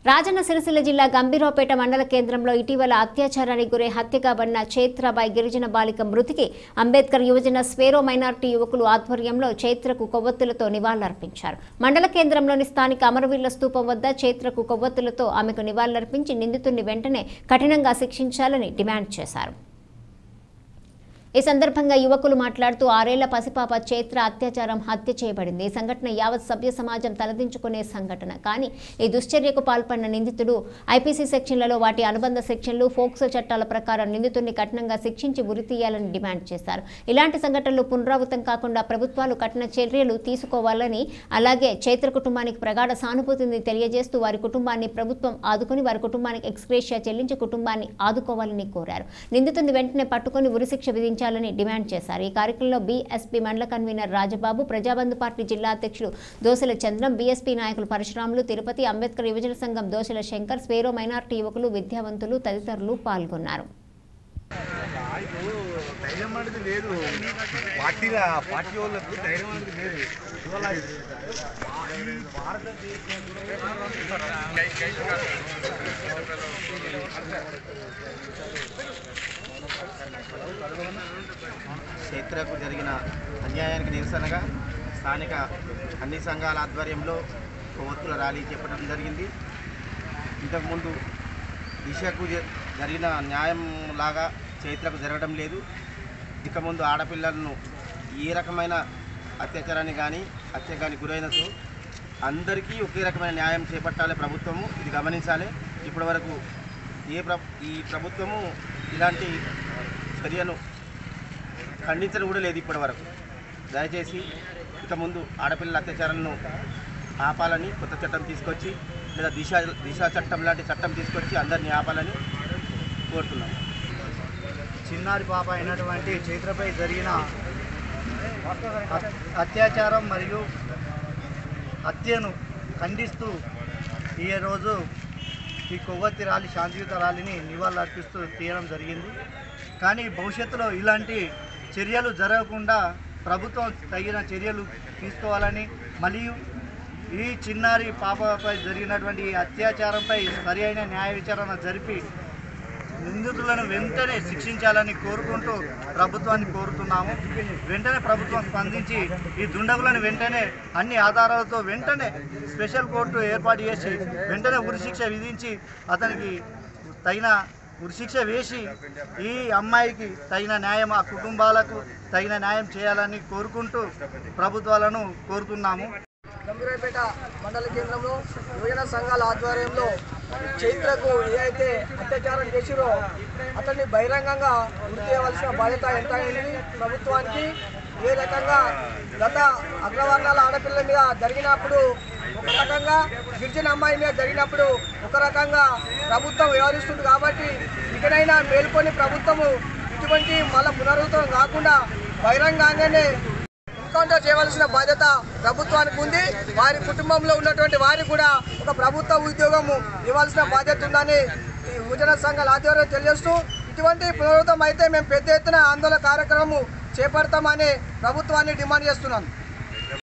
రాజన్న సిరిసిల్ల జిల్లా గంభీరావుపేట మండల కేంద్రంలో ఇటీవల అత్యాచారానికి గురై హత్య కాబడిన చైత్రబాయ్ గిరిజన బాలిక మృతికి అంబేద్కర్ యువజన స్వేరో మైనార్టీ యువకులు ఆధ్వర్యంలో చైత్రకు కొవ్వొత్తులతో నివాళులర్పించారు మండల కేంద్రంలోని స్థానిక అమరవీరుల స్తూపం వద్ద చైత్రకు కొవ్వొత్తులతో ఆమెకు నివాళులర్పించి నిందితుడిని వెంటనే కఠినంగా శిక్షించాలని డిమాండ్ చేశారు ఈ సందర్భంగా యువకులు మాట్లాడుతూ ఆరేళ్ల పసిపాప చైత్ర అత్యాచారం హత్య చేయబడింది ఈ సంఘటన యావత్ సభ్య సమాజం తలదించుకునే సంఘటన కానీ ఈ దుశ్చర్యకు పాల్పడిన నిందితుడు ఐపీసీ సెక్షన్లలో వాటి అనుబంధ సెక్షన్లు ఫోక్సో చట్టాల ప్రకారం నిందితుడిని కఠినంగా శిక్షించి ఉరి తీయాలని డిమాండ్ చేశారు ఇలాంటి సంఘటనలు పునరావృతం కాకుండా ప్రభుత్వాలు కఠిన చర్యలు తీసుకోవాలని అలాగే చైత్ర కుటుంబానికి ప్రగాఢ సానుభూతిని తెలియజేస్తూ వారి కుటుంబాన్ని ప్రభుత్వం ఆదుకుని వారి కుటుంబానికి ఎక్స్గ్రేషియా చెల్లించి కుటుంబాన్ని ఆదుకోవాలని కోరారు నిందితుడిని వెంటనే పట్టుకొని ఉరిశిక్ష విధించాలని డిమాండ్ చేశారు ఈ కార్యక్రమంలో బీఎస్పీ మండల కన్వీనర్ రాజబాబు ప్రజాబంధు పార్టీ జిల్లా అధ్యక్షులు దోసెల చంద్రం బీఎస్పీ నాయకులు పరశురాములు తిరుపతి అంబేద్కర్ యువజన సంఘం దోసెల శంకర్ స్వేరో మైనార్టీ యువకులు విద్యావంతులు తదితరులు పాల్గొన్నారు ధైర్యం అనేది లేదు పార్టీల పార్టీ వాళ్ళకు ధైర్యం అనేది లేదు ఇవాళ ఈ చైత్రకు జరిగిన అన్యాయానికి నిరసనగా స్థానిక అన్ని సంఘాల ఆధ్వర్యంలో కొవ్వొత్తుల ర్యాలీ చేపట్టడం జరిగింది ఇంతకుముందు దిశకు జ- జరిగిన న్యాయం లాగా చైత్రకు జరగడం లేదు ఇక ముందు ఆడపిల్లలను ఏ రకమైన అత్యాచారాన్ని కానీ హత్య కానీ గురైనచో అందరికీ ఒకే రకమైన న్యాయం చేపట్టాలి ప్రభుత్వము ఇది గమనించాలి ఇప్పటి వరకు ఏ ప్ర ఈ ప్రభుత్వము ఇలాంటి చర్యను ఖండించడం కూడా లేదు ఇప్పటి వరకు దయచేసి ఇక ముందు ఆడపిల్లల అత్యాచారాలను ఆపాలని కొత్త చట్టం తీసుకొచ్చి లేదా దిశ దిశ చట్టం లాంటి చట్టం తీసుకొచ్చి అందరినీ ఆపాలని కోరుతున్నాం చిన్నారి పాప అయినటువంటి చైత్రపై జరిగిన అత్- అత్యాచారం మరియు హత్యను ఖండిస్తూ ఈ రోజు ఈ కొవ్వొత్తి ర్యాలీ శాంతియుత ర్యాలీని నివాళులర్పిస్తూ తీయడం జరిగింది కానీ భవిష్యత్తులో ఇలాంటి చర్యలు జరగకుండా ప్రభుత్వం తగిన చర్యలు తీసుకోవాలని మరియు ఈ చిన్నారి పాపపై జరిగినటువంటి ఈ అత్యాచారంపై సరి అయిన న్యాయ విచారణ జరిపి నిందితులను వెంటనే శిక్షించాలని కోరుకుంటూ ప్రభుత్వాన్ని కోరుతున్నాము వెంటనే ప్రభుత్వం స్పందించి ఈ దుండగులను వెంటనే అన్ని ఆధారాలతో వెంటనే స్పెషల్ కోర్టు ఏర్పాటు చేసి వెంటనే ఉరిశిక్ష విధించి అతనికి తగిన ఉరిశిక్ష వేసి ఈ అమ్మాయికి తగిన న్యాయం ఆ కుటుంబాలకు తగిన న్యాయం చేయాలని కోరుకుంటూ ప్రభుత్వాలను కోరుతున్నాము గంభీరాయపేట మండల కేంద్రంలో యువజన సంఘాల ఆధ్వర్యంలో చైత్రకు ఏదైతే అత్యాచారం చేసిరో అతన్ని బహిరంగంగా గుర్తు చేయవలసిన బాధ్యత ఎంత అయింది ప్రభుత్వానికి ఏ రకంగా గత అగ్రవర్ణాల ఆడపిల్లల మీద జరిగినప్పుడు ఒక రకంగా గిరిజన అమ్మాయి మీద జరిగినప్పుడు ఒక రకంగా ప్రభుత్వం వ్యవహరిస్తుంది కాబట్టి ఇకనైనా మేల్కొని ప్రభుత్వము ఇటువంటి మళ్ళా పునరావృతం కాకుండా బహిరంగంగానే ఎన్కౌంటర్ చేయవలసిన బాధ్యత ప్రభుత్వానికి ఉంది వారి కుటుంబంలో ఉన్నటువంటి వారికి కూడా ఒక ప్రభుత్వ ఉద్యోగము ఇవ్వాల్సిన బాధ్యత ఉందని ఈ యువజన సంఘాల ఆధ్వర్యం తెలియజేస్తూ ఇటువంటి పునరుద్ధం అయితే మేము పెద్ద ఎత్తున ఆందోళన కార్యక్రమం చేపడతామని ప్రభుత్వాన్ని డిమాండ్ చేస్తున్నాను